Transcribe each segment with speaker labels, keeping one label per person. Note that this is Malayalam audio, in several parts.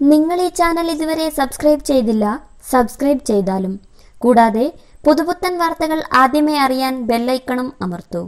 Speaker 1: നിങ്ങൾ ഈ ചാനൽ ഇതുവരെ സബ്സ്ക്രൈബ് ചെയ്തില്ല സബ്സ്ക്രൈബ് ചെയ്താലും കൂടാതെ പുതുപുത്തൻ വാർത്തകൾ ആദ്യമേ അറിയാൻ ബെല്ലൈക്കണും അമർത്തൂ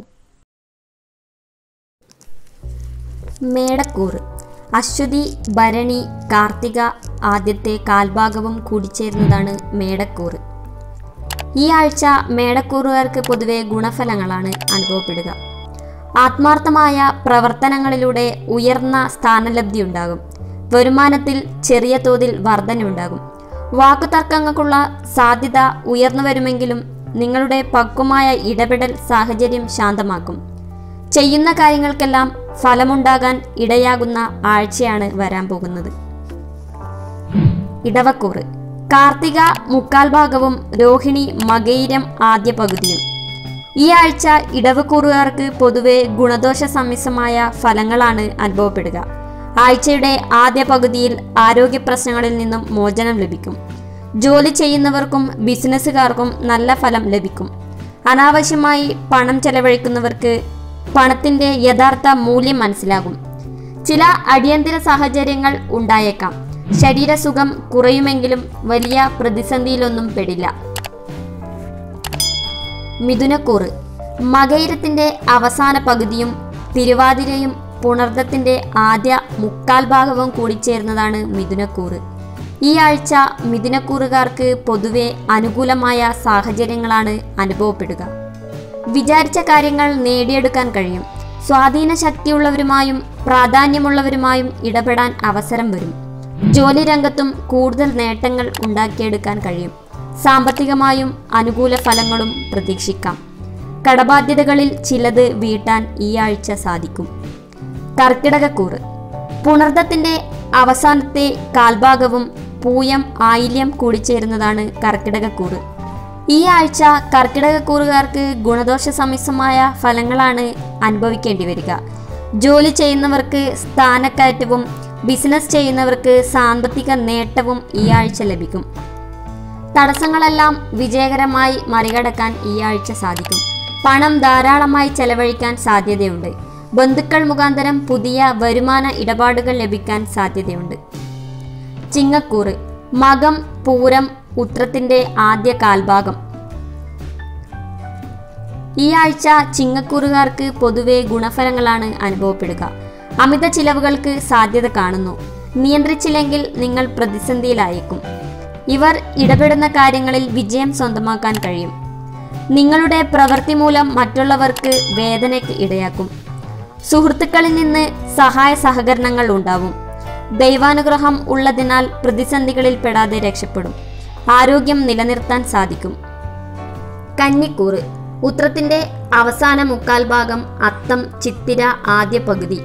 Speaker 1: മേടക്കൂറ് അശ്വതി ഭരണി കാർത്തിക ആദ്യത്തെ കാൽഭാഗവും കൂടിച്ചേരുന്നതാണ് മേടക്കൂറ് ഈ ആഴ്ച മേടക്കൂറുകാർക്ക് പൊതുവെ ഗുണഫലങ്ങളാണ് അനുഭവപ്പെടുക ആത്മാർത്ഥമായ പ്രവർത്തനങ്ങളിലൂടെ ഉയർന്ന സ്ഥാനലബ്ധി ഉണ്ടാകും വരുമാനത്തിൽ ചെറിയ തോതിൽ വർധനയുണ്ടാകും വാക്കുതർക്കങ്ങൾക്കുള്ള സാധ്യത ഉയർന്നു വരുമെങ്കിലും നിങ്ങളുടെ പക്വമായ ഇടപെടൽ സാഹചര്യം ശാന്തമാക്കും ചെയ്യുന്ന കാര്യങ്ങൾക്കെല്ലാം ഫലമുണ്ടാകാൻ ഇടയാകുന്ന ആഴ്ചയാണ് വരാൻ പോകുന്നത് ഇടവക്കൂറ് കാർത്തിക മുക്കാൽ ഭാഗവും രോഹിണി മകയിരം ആദ്യ പകുതിയും ഈ ആഴ്ച ഇടവക്കൂറുകാർക്ക് പൊതുവെ ഗുണദോഷ സമ്മിശ്രമായ ഫലങ്ങളാണ് അനുഭവപ്പെടുക ആഴ്ചയുടെ ആദ്യ പകുതിയിൽ ആരോഗ്യ പ്രശ്നങ്ങളിൽ നിന്നും മോചനം ലഭിക്കും ജോലി ചെയ്യുന്നവർക്കും ബിസിനസ്സുകാർക്കും നല്ല ഫലം ലഭിക്കും അനാവശ്യമായി പണം ചെലവഴിക്കുന്നവർക്ക് പണത്തിന്റെ യഥാർത്ഥ മൂല്യം മനസ്സിലാകും ചില അടിയന്തര സാഹചര്യങ്ങൾ ഉണ്ടായേക്കാം ശരീരസുഖം കുറയുമെങ്കിലും വലിയ പ്രതിസന്ധിയിലൊന്നും പെടില്ല മിഥുനക്കൂറ് മകയിരത്തിന്റെ അവസാന പകുതിയും തിരുവാതിരയും പുണർദത്തിന്റെ ആദ്യ മുക്കാൽ ഭാഗവും കൂടിച്ചേർന്നതാണ് മിഥുനക്കൂറ് ഈ ആഴ്ച മിഥുനക്കൂറുകാർക്ക് പൊതുവെ അനുകൂലമായ സാഹചര്യങ്ങളാണ് അനുഭവപ്പെടുക വിചാരിച്ച കാര്യങ്ങൾ നേടിയെടുക്കാൻ കഴിയും സ്വാധീന ശക്തിയുള്ളവരുമായും പ്രാധാന്യമുള്ളവരുമായും ഇടപെടാൻ അവസരം വരും ജോലി രംഗത്തും കൂടുതൽ നേട്ടങ്ങൾ ഉണ്ടാക്കിയെടുക്കാൻ കഴിയും സാമ്പത്തികമായും അനുകൂല ഫലങ്ങളും പ്രതീക്ഷിക്കാം കടബാധ്യതകളിൽ ചിലത് വീട്ടാൻ ഈ ആഴ്ച സാധിക്കും കർക്കിടകക്കൂറ് പുണർദത്തിന്റെ അവസാനത്തെ കാൽഭാഗവും പൂയം ആയില്യം കൂടിച്ചേരുന്നതാണ് കർക്കിടകക്കൂറ് ഈ ആഴ്ച കർക്കിടകക്കൂറുകാർക്ക് ഗുണദോഷ സമ്മിശ്രമായ ഫലങ്ങളാണ് അനുഭവിക്കേണ്ടി വരിക ജോലി ചെയ്യുന്നവർക്ക് സ്ഥാനക്കയറ്റവും ബിസിനസ് ചെയ്യുന്നവർക്ക് സാമ്പത്തിക നേട്ടവും ഈ ആഴ്ച ലഭിക്കും തടസ്സങ്ങളെല്ലാം വിജയകരമായി മറികടക്കാൻ ഈ ആഴ്ച സാധിക്കും പണം ധാരാളമായി ചെലവഴിക്കാൻ സാധ്യതയുണ്ട് ബന്ധുക്കൾ മുഖാന്തരം പുതിയ വരുമാന ഇടപാടുകൾ ലഭിക്കാൻ സാധ്യതയുണ്ട് ചിങ്ങക്കൂറ് മകം പൂരം ഉത്രത്തിന്റെ ആദ്യ കാൽഭാഗം ഈ ആഴ്ച ചിങ്ങക്കൂറുകാർക്ക് പൊതുവെ ഗുണഫലങ്ങളാണ് അനുഭവപ്പെടുക അമിത ചിലവുകൾക്ക് സാധ്യത കാണുന്നു നിയന്ത്രിച്ചില്ലെങ്കിൽ നിങ്ങൾ പ്രതിസന്ധിയിലായേക്കും ഇവർ ഇടപെടുന്ന കാര്യങ്ങളിൽ വിജയം സ്വന്തമാക്കാൻ കഴിയും നിങ്ങളുടെ പ്രവൃത്തി മൂലം മറ്റുള്ളവർക്ക് വേദനയ്ക്ക് ഇടയാക്കും സുഹൃത്തുക്കളിൽ നിന്ന് സഹായ സഹകരണങ്ങൾ ഉണ്ടാവും ദൈവാനുഗ്രഹം ഉള്ളതിനാൽ പ്രതിസന്ധികളിൽ പെടാതെ രക്ഷപ്പെടും ആരോഗ്യം നിലനിർത്താൻ സാധിക്കും കന്നിക്കൂറ് ഉത്രത്തിന്റെ അവസാന മുക്കാൽ ഭാഗം അത്തം ചിത്തിര ആദ്യ പകുതി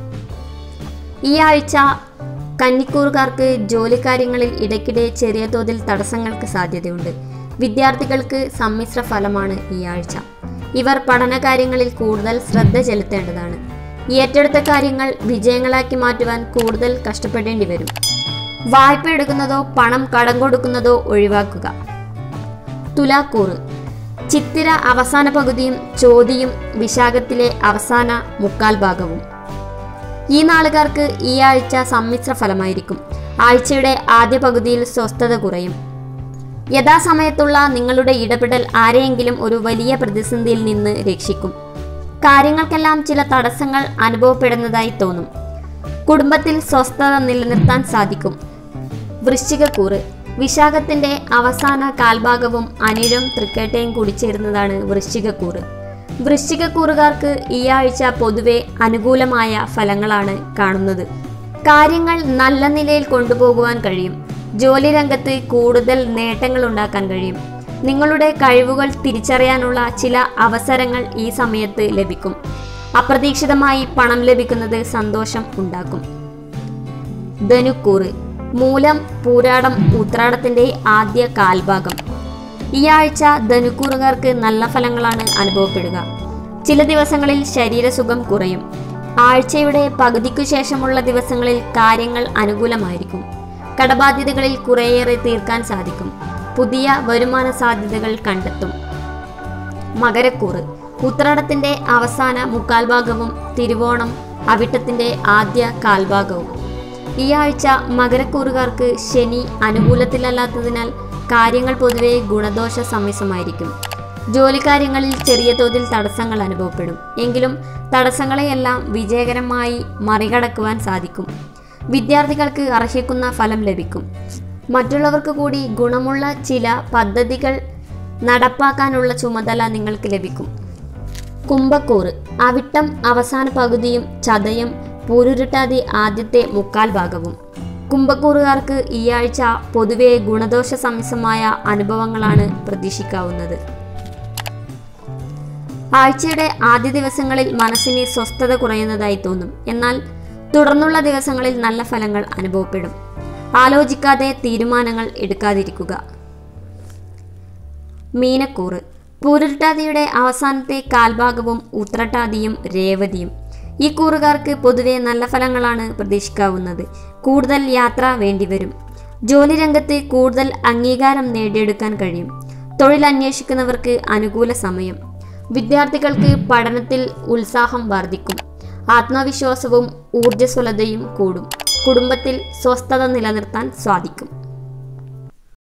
Speaker 1: ഈ ആഴ്ച കന്നിക്കൂറുകാർക്ക് ജോലിക്കാര്യങ്ങളിൽ ഇടയ്ക്കിടെ ചെറിയ തോതിൽ തടസ്സങ്ങൾക്ക് സാധ്യതയുണ്ട് വിദ്യാർത്ഥികൾക്ക് സമ്മിശ്ര ഫലമാണ് ഈ ആഴ്ച ഇവർ പഠനകാര്യങ്ങളിൽ കൂടുതൽ ശ്രദ്ധ ചെലുത്തേണ്ടതാണ് ഏറ്റെടുത്ത കാര്യങ്ങൾ വിജയങ്ങളാക്കി മാറ്റുവാൻ കൂടുതൽ കഷ്ടപ്പെടേണ്ടി വരും വായ്പ എടുക്കുന്നതോ പണം കടം കൊടുക്കുന്നതോ ഒഴിവാക്കുക തുലാക്കൂറ് ചിത്തിര അവസാന പകുതിയും ചോതിയും വിശാഖത്തിലെ അവസാന മുക്കാൽ ഭാഗവും ഈ നാളുകാർക്ക് ഈ ആഴ്ച സമ്മിശ്ര ഫലമായിരിക്കും ആഴ്ചയുടെ ആദ്യ പകുതിയിൽ സ്വസ്ഥത കുറയും യഥാസമയത്തുള്ള നിങ്ങളുടെ ഇടപെടൽ ആരെയെങ്കിലും ഒരു വലിയ പ്രതിസന്ധിയിൽ നിന്ന് രക്ഷിക്കും കാര്യങ്ങൾക്കെല്ലാം ചില തടസ്സങ്ങൾ അനുഭവപ്പെടുന്നതായി തോന്നും കുടുംബത്തിൽ സ്വസ്ഥത നിലനിർത്താൻ സാധിക്കും വൃശ്ചികക്കൂറ് വിശാഖത്തിന്റെ അവസാന കാൽഭാഗവും അനിലും തൃക്കേട്ടയും കൂടിച്ചേരുന്നതാണ് വൃശ്ചികക്കൂറ് വൃശ്ചികക്കൂറുകാർക്ക് ഈ ആഴ്ച പൊതുവെ അനുകൂലമായ ഫലങ്ങളാണ് കാണുന്നത് കാര്യങ്ങൾ നല്ല നിലയിൽ കൊണ്ടുപോകുവാൻ കഴിയും ജോലി രംഗത്ത് കൂടുതൽ നേട്ടങ്ങൾ ഉണ്ടാക്കാൻ കഴിയും നിങ്ങളുടെ കഴിവുകൾ തിരിച്ചറിയാനുള്ള ചില അവസരങ്ങൾ ഈ സമയത്ത് ലഭിക്കും അപ്രതീക്ഷിതമായി പണം ലഭിക്കുന്നത് സന്തോഷം ഉണ്ടാക്കും ധനുക്കൂറ് മൂലം പൂരാടം ഉത്രാടത്തിന്റെ ആദ്യ കാൽഭാഗം ഈ ആഴ്ച ധനുക്കൂറുകാർക്ക് നല്ല ഫലങ്ങളാണ് അനുഭവപ്പെടുക ചില ദിവസങ്ങളിൽ ശരീരസുഖം കുറയും ആഴ്ചയുടെ പകുതിക്കു ശേഷമുള്ള ദിവസങ്ങളിൽ കാര്യങ്ങൾ അനുകൂലമായിരിക്കും കടബാധ്യതകളിൽ കുറേയേറെ തീർക്കാൻ സാധിക്കും പുതിയ വരുമാന സാധ്യതകൾ കണ്ടെത്തും മകരക്കൂറ് ഉത്രാടത്തിന്റെ അവസാന മുക്കാൽ ഭാഗവും തിരുവോണം അവിട്ടത്തിന്റെ ആദ്യ കാൽഭാഗവും ഈ ആഴ്ച മകരക്കൂറുകാർക്ക് ശനി അനുകൂലത്തിലല്ലാത്തതിനാൽ കാര്യങ്ങൾ പൊതുവെ ഗുണദോഷ സമ്മിശ്രമായിരിക്കും ജോലിക്കാര്യങ്ങളിൽ ചെറിയ തോതിൽ തടസ്സങ്ങൾ അനുഭവപ്പെടും എങ്കിലും തടസ്സങ്ങളെയെല്ലാം വിജയകരമായി മറികടക്കുവാൻ സാധിക്കും വിദ്യാർത്ഥികൾക്ക് അർഹിക്കുന്ന ഫലം ലഭിക്കും മറ്റുള്ളവർക്ക് കൂടി ഗുണമുള്ള ചില പദ്ധതികൾ നടപ്പാക്കാനുള്ള ചുമതല നിങ്ങൾക്ക് ലഭിക്കും കുംഭക്കൂറ് അവിട്ടം അവസാന പകുതിയും ചതയം പൂരുരുട്ടാതി ആദ്യത്തെ മുക്കാൽ ഭാഗവും കുംഭക്കൂറുകാർക്ക് ഈ ആഴ്ച പൊതുവെ ഗുണദോഷ സമ്മിശ്രമായ അനുഭവങ്ങളാണ് പ്രതീക്ഷിക്കാവുന്നത് ആഴ്ചയുടെ ആദ്യ ദിവസങ്ങളിൽ മനസ്സിന് സ്വസ്ഥത കുറയുന്നതായി തോന്നും എന്നാൽ തുടർന്നുള്ള ദിവസങ്ങളിൽ നല്ല ഫലങ്ങൾ അനുഭവപ്പെടും ആലോചിക്കാതെ തീരുമാനങ്ങൾ എടുക്കാതിരിക്കുക മീനക്കൂറ് പൂരുരുട്ടാതിയുടെ അവസാനത്തെ കാൽഭാഗവും ഉത്രട്ടാതിയും രേവതിയും ഈ കൂറുകാർക്ക് പൊതുവെ നല്ല ഫലങ്ങളാണ് പ്രതീക്ഷിക്കാവുന്നത് കൂടുതൽ യാത്ര വേണ്ടിവരും ജോലി രംഗത്ത് കൂടുതൽ അംഗീകാരം നേടിയെടുക്കാൻ കഴിയും തൊഴിൽ അന്വേഷിക്കുന്നവർക്ക് അനുകൂല സമയം വിദ്യാർത്ഥികൾക്ക് പഠനത്തിൽ ഉത്സാഹം വർദ്ധിക്കും ആത്മവിശ്വാസവും ഊർജ്ജസ്വലതയും കൂടും കുടുംബത്തിൽ സ്വസ്ഥത നിലനിർത്താൻ സാധിക്കും